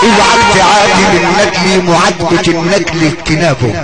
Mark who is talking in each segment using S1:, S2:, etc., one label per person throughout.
S1: اوعى تعاتب النجل معاتبة النجل اجتنابه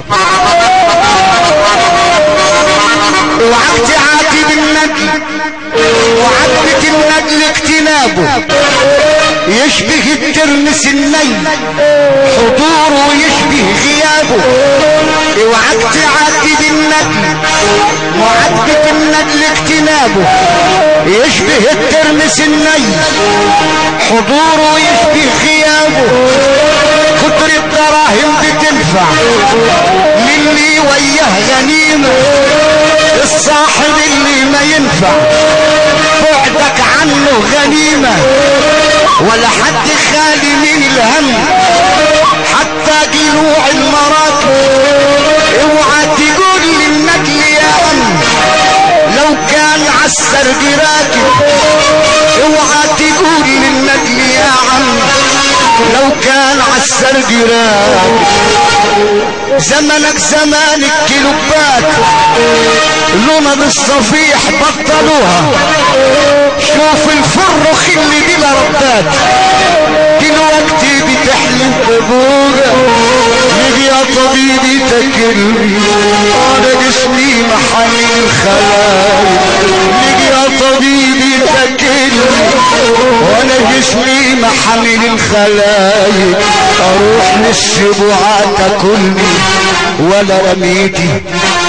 S1: اوعى تعاتب النجل معاتبة النجل اجتنابه يشبه الترمس النيل حضوره يشبه غيابه اوعى تعاتب النجل معاتبة النجل اجتنابه يشبه الترمس النيل حضوره يشبه غيابه كتر الدراهم بتنفع للي وياه غنيمة الصاحب اللي ما ينفع بعدك عنه غنيمة ولا حد خالي من الهم حتى جلوع المراكب اوعى تقول للنجل يا عم لو كان عالسرج راكب اوعى تقول للنجل يا عم لو كان عالسرج راكب زمنك زمان الكلوبات لونا بالصفيح بطلوها شوف الفرخ اللي بلا ردات دلوقتي بتحلم بابوها نجي يا طبيبي تكلمي انا جسمي محل الخلايا نجي يا طبيبي تكلمي وانا جسمي محمل الخلايا اروح للسبوعة تاكلني ولا رميتي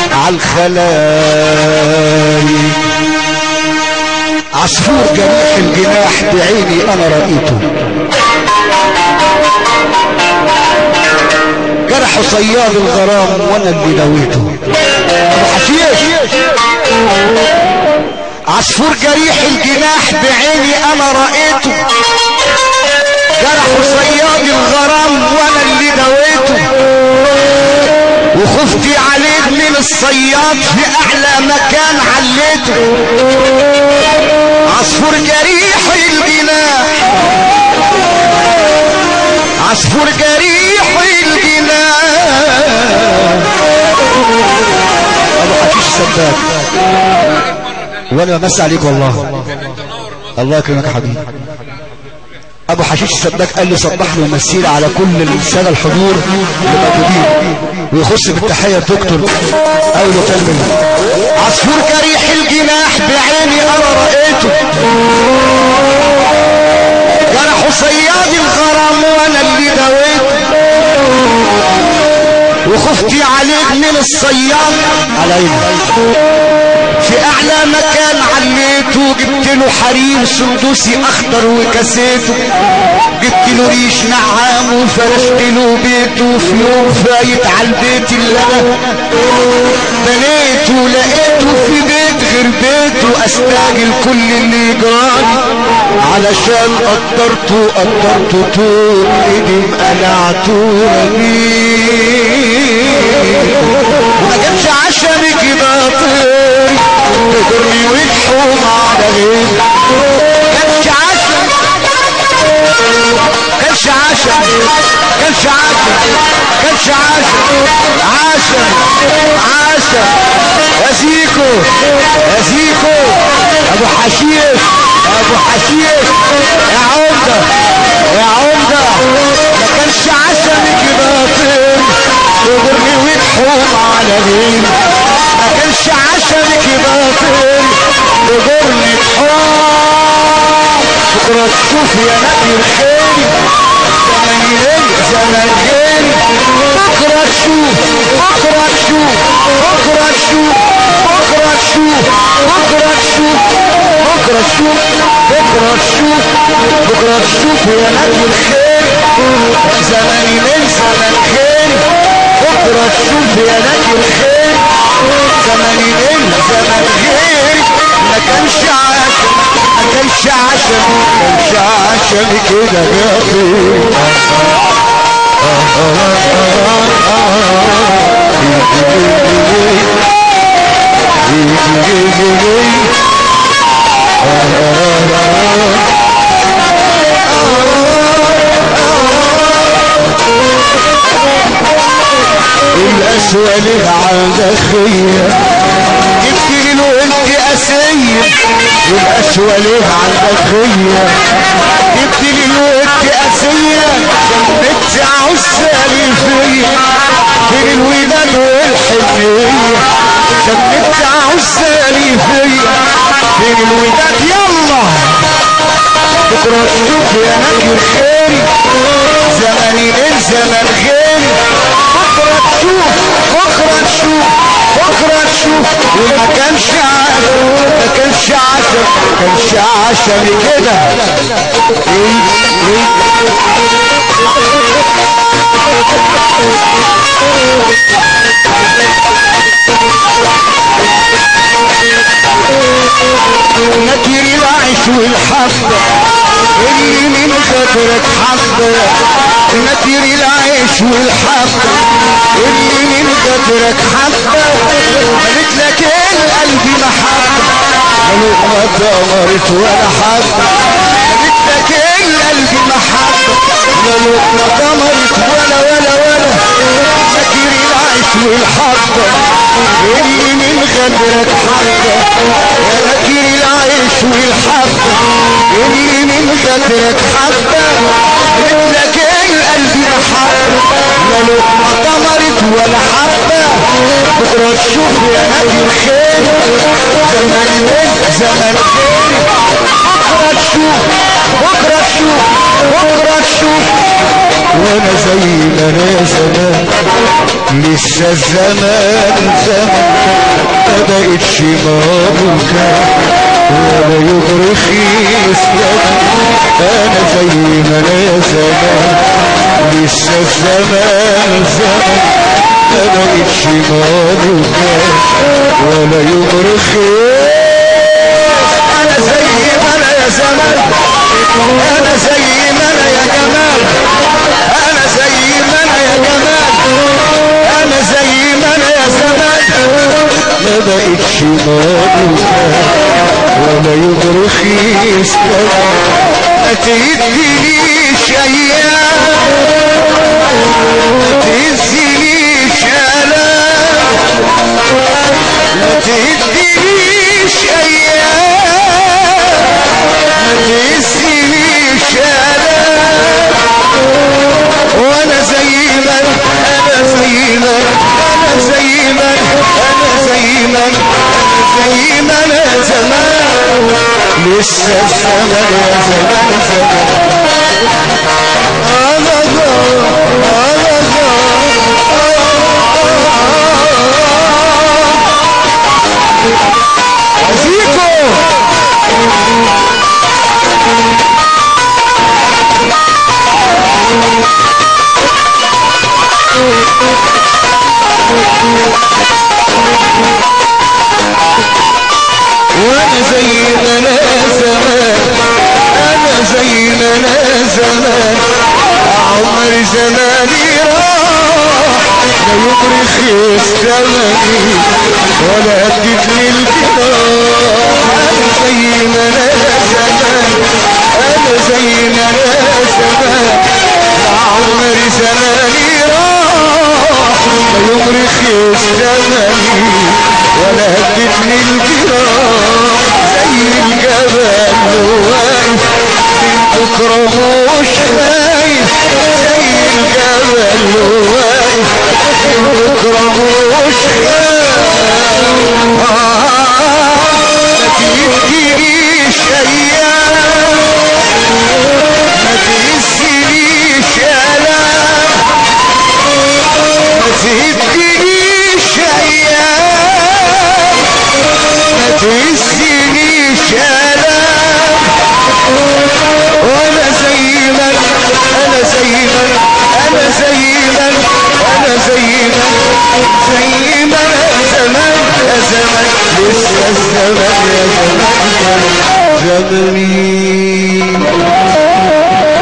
S1: عالخلايا عصفور جريح الجناح بعيني انا رأيته جرح صياد الغرام وانا اللي نويته ابو حشيش عصفور جريح الجناح بعيني انا رأيته جرح صياد الغرام وانا اللي نويته وخفتي عليه من الصياد في اعلى مكان عليته عصفور جريح الجناح عصفور جريح الجناح ابو حشيش سباك وانا بمس عليك والله الله يكرمك يا حبيبي ابو حشيش السباك قال لي صبح له مسير على كل الساده الحضور الموجودين ويخص بالتحيه دكتور اول كلمه عصفور جريح الجناح بعيني انا رايته جرح صياد الغرام وانا اللي دويته وخفتي عليك من الصياد علينا في اعلى مكان عليته جبت له حريم سندوسي اخضر وكسيته جبت له ريش نعام وفرشت له بيته في يوم فايت على البيت اللي انا بنيته لقيته في بيت غير بيته استعجل كل اللي جرالي علشان قدرته قدرته طول ايدي قلعته ما جابش عشانك باطل تجري وتحوم على غير كانش عشان كانش عشان كانش عشان كانش عشان عشان عشان يا زيكو يا زيكو ابو حشيش ابو حشيش يا عمده يا عمده ما كانش عشانك باطل تجري وتحوم على غير ما كانش عشانك باطل تجري تحوم بكره تشوف يا نبي الخير زمانين زمانين بكره تشوف بكره تشوف بكره تشوف بكره تشوف بكره تشوف بكره تشوف بكره تشوف بكره تشوف يا نبي الخير زمانين زمن خير بكره تشوف يا نبي الخير زمانين زمن خير ما كانش عشان ما كانش عشان ما كانش عشان كده يا خير الأسوأ ليه عند خير جبت له انت أسير الأسوأ ليه عند خير جبت له انت أسير عشان السالفية بين الوداد والحنية شمتع السالفية بين الوداد يلا بكرة تشوف يا نبي الخير زماني من زمن غيري بكرة تشوف بكرة تشوف بكرة تشوف وما كانش عشم ما كانش عشم ما كانش عشم كده ايه ايه نكر العيش والحبة اللي من خاطرك حبة نكر العيش والحبة اللي من خاطرك حبة قالت لك القلب محبة ما دمرت ولا حبة قالت لك القلب محبة ما دمرت ولا ولا ولا نكر العيش والحبة اللي من خاطرك حبة يا نكر العيش والحبة اللي من خاطرك حبة مثلك القلب محبة لا لقمة طمرت ولا حبة بكرة تشوف يا نبي الخير زمن وانت زمن خير بكرة تشوف بكرة تشوف بكرة تشوف وانا زي ما انا زمان لسه الزمان زمان ما بقتش مبروكة ولا يبرخي اسلام انا زي ما انا زمان لسه الزمان زمان ما بقتش مبروكة ولا يبرخي انا زي ما انا يا زمان انا زي ما انا يا جمال انا زي ما انا يا جمال انا زي ما انا يا زمان ما بقتش مبروكة ولا يبرخي اسلام ما تدينيش ايام ما تهزنيش الام ما تدينيش ايام ما تهزنيش الام وانا زي ما انا زي ما انا زي ما انا زي ما انا زي ما انا زمان لسه الزمن يا زمان زمان انا زمان انا زمان فيكو وانا زي ما انا زمان انا زي ما انا زمان عمر زماني راح لا يبرخ زماني ولا اديت للجراح انا زي ما انا زمان انا زي ما انا زمان عمر زماني راح لا يبرخ زماني ولا هدتني الجراح زي الجبل واقف من بكره مش خايف زي الجبل واقف من بكره مش خايف ما تدينيش ايام ما تهزنيش الام ما تهدنيش ايام ما تهزنيش الام وانا زي ما انا زي ما انا زي ما انا زي ما زي ما انا زمان يا زمان لسه الزمان يا زمان زمني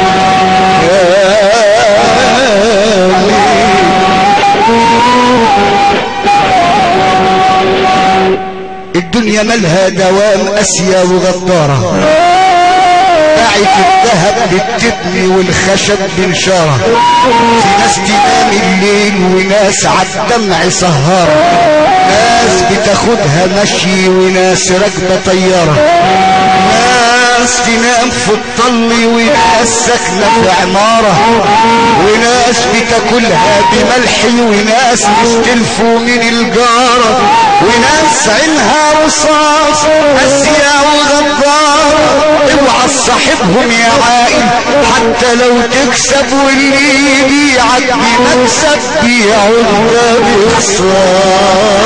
S1: الدنيا مالها دوام اسيا وغدارة باعت الذهب بالتبن والخشب بالشارة في ناس تنام الليل وناس عالدمع سهارة ناس بتاخدها مشي وناس راكبة طيارة ناس تنام في الطل وناس ساكنة في عمارة وناس بتاكلها بملح وناس مستلفوا من الجارة وناس عينها رصاص أسيا وغدارة اوعى تصاحبهم يا عائل حتى لو تكسب واللي يبيعك بمكسب بيعودها بخسارة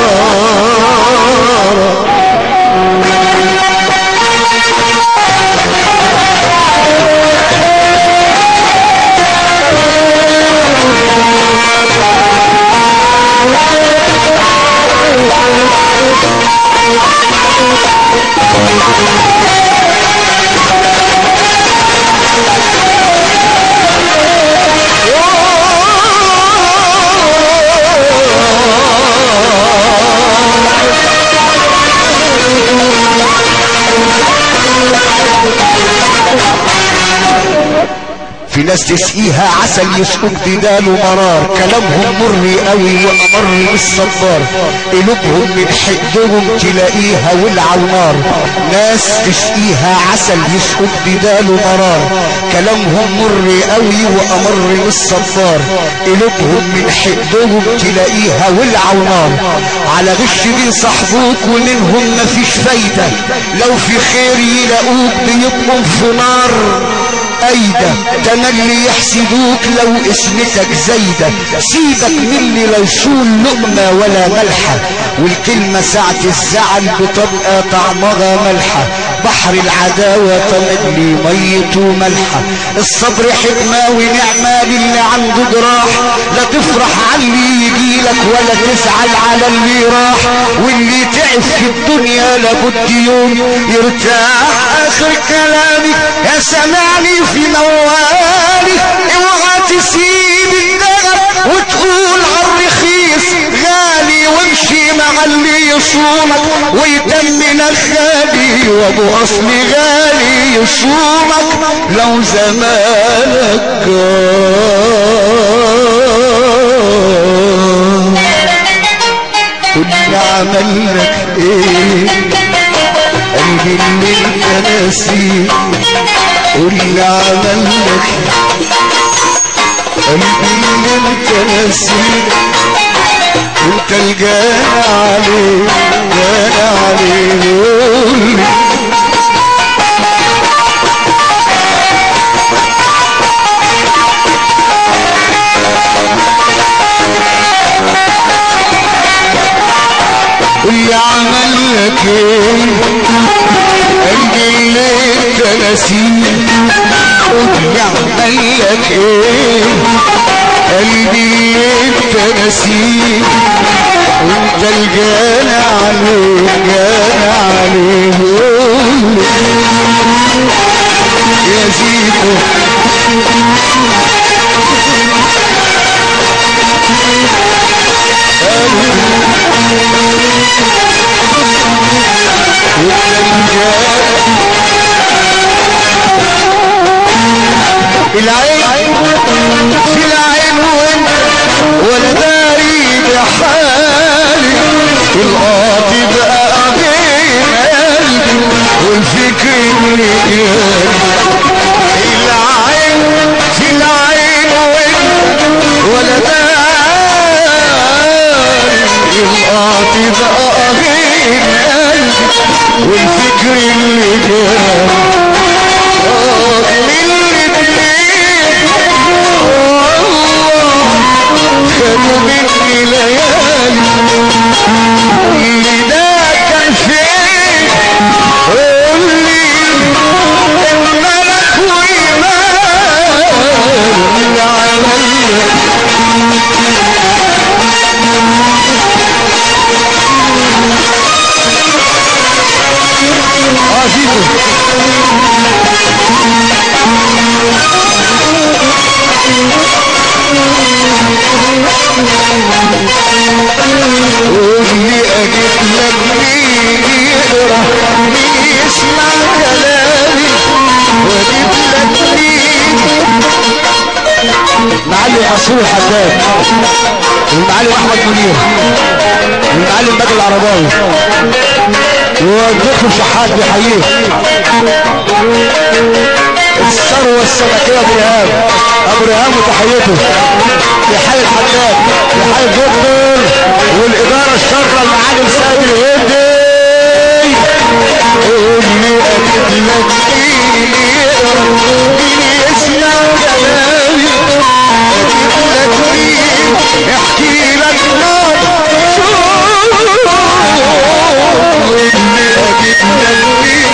S1: في ناس تسقيها عسل يسقوك بداله مرار كلامهم مر قوي وامر من الصبار قلوبهم من حقدهم تلاقيها ولع ونار ناس تسقيها عسل يسقوك بداله مرار كلامهم مر قوي وامر من الصبار قلوبهم من حقدهم تلاقيها ولع ونار على غش بيصاحبوك ومنهم مفيش فايدة لو في خير يلاقوك بيبقوا في نار ايدة تملي يحسدوك لو اسمتك زايدة سيبك مني لو شول لقمة ولا ملحة والكلمة ساعة الزعل بتبقى طعمها ملحة بحر العداوة تملي ميته ملحة الصبر حكمة ونعمة للي عنده جراح لا تفرح على اللي يجيلك ولا تزعل على اللي راح واللي تعب في الدنيا لابد يوم يرتاح اخر كلامي يا سمعني في موالي اوعى تسيب الدغب وتقول عالرخيص غالي وامشي مع اللي يصونك ويتمنك غالي وابو اصل غالي يصونك لو زمانك كل عمل لك ايه قلبي اللي انت ناسيه قول عمل لك قلبي اللي انت ناسيه وانت الجانا عليه جانا عليه قول قول عمل لك ايه قلبي اللي انت ناسيه قول عمل لك ايه قلبي اللي انت ناسيه وانت الجانا عليه جانا عليه يا زيكو العين في العين وانت ولا داري بحالي القاطي بقى بين قلبي والفكر اللي جالي العين في العين وانت ولا داري القاطي بقى بين قلبي والفكر اللي جالي خدوا مني ليالي اللي ده كان فين قول لي الملك وإيمان اللي عليا قول لي اجيب لك مين يقرا مين يسمع كلامي واجيب لك مين معلم عصور الحداد والمعلم احمد منير والمعلم بدر العرباوي والدكتور شحات بيحييك الثروة السمكية ابو ريهام ابو ريهام وتحيته في حالة حداد في حالة دكتور والإدارة الشاطرة المعالم سيد الهندي قول لي أجيب لك مين يقرا مين يسمع كلامي أجيب لك مين يحكي لك نار قول لي أجيب لك مين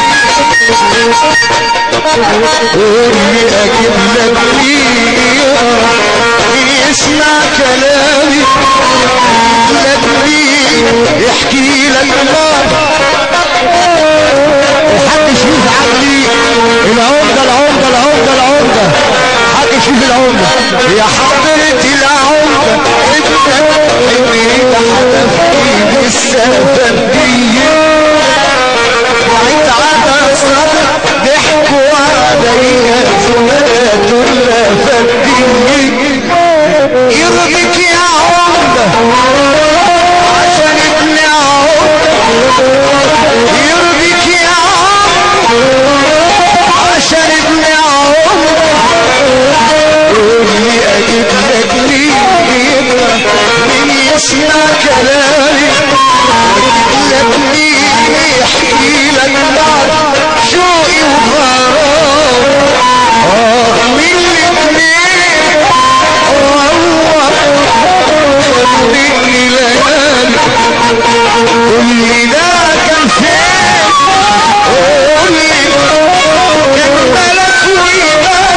S1: قول لي اجيب لك مين يسمع كلامي لك مين يحكي لك نار الحاج شريف عقلي العمدة العمدة العمدة العمدة حاج شريف العمدة يا حضرة العمدة انت حبيت حدفني بالسفندية وعيد على صدر ضحكوا عليا زمات الافندية يرضيك يا عمدة عشان ابن عمدة يرضيك يا عمدة عشان ابن عمدة قول لي اجيب لك مين مين يسمع كلامي لك مين يحكي لك بعد شوقي وغرام اه مين الاتنين وهو مني ليالي قول لي ده كان فين قول لي كان ملك ويبان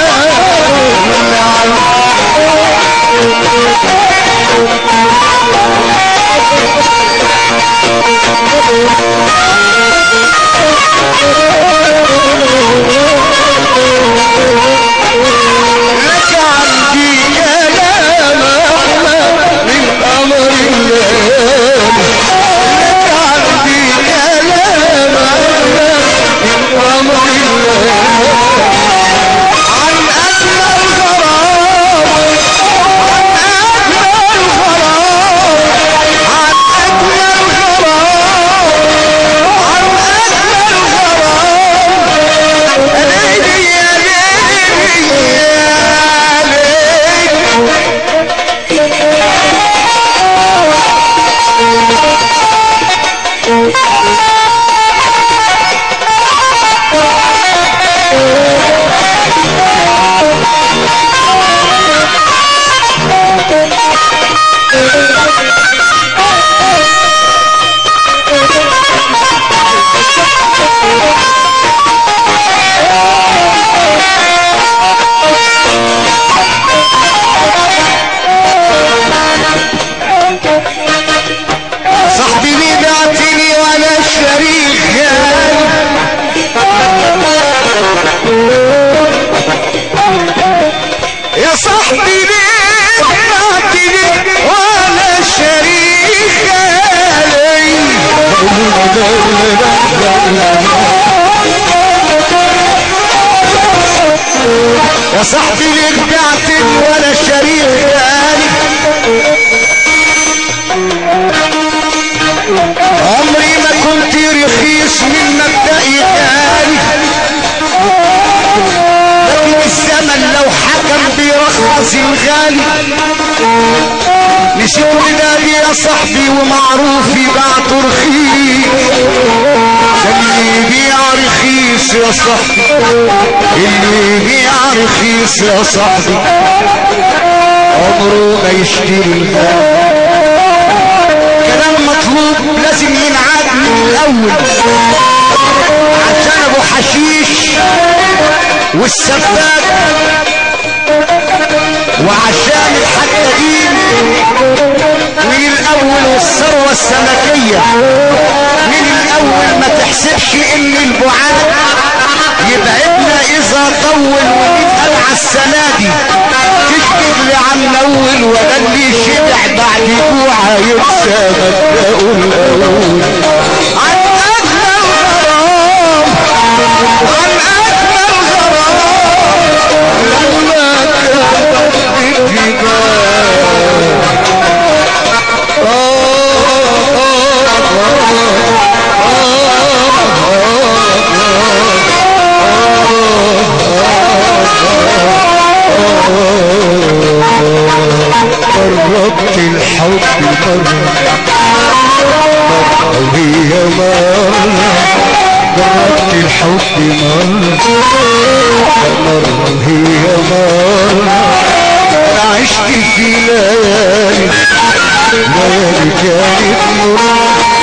S1: لك عندي كلام أحلى من أمر الليل لك عندي كلام أحلى من أمر الليل عن أجمل غرام عن أجمل غرام عن أجمل غرام عن أجمل غرام ليلي يا ليلي يا ليلي صاحبي ليه بعتني وانا الشريك يا صاحبي ليه بعتني وانا الشريك يا صاحبي ليه بعتني وانا الشريك عمري ما كنت رخيص من مبدئي غالي لكن الزمن لو حكم بيرخص الغالي نسيت ولادي يا صاحبي ومعروفي بعته رخيص ده اللي يبيع رخيص يا صاحبي اللي يبيع رخيص يا صاحبي عمره ما يشتري الغالي كلام مطلوب لازم ينعاد من الاول عشان ابو حشيش والسفاك وعشان الحدادين من الاول والثروه السمكيه من الاول ما تحسبش ان البعاد يبعدنا اذا طول ونتقل على السنه دي تكتب لي عن الاول ولا اللي شبع بعد جوع ينسى مبدأه الاول عن اجمل غرام عن اجمل غرام لما كان الجبال مرة مرة وهي مرة جربت الحب مرة مرة وهي مرة أنا عشت في ليالي ليالي كانت مرة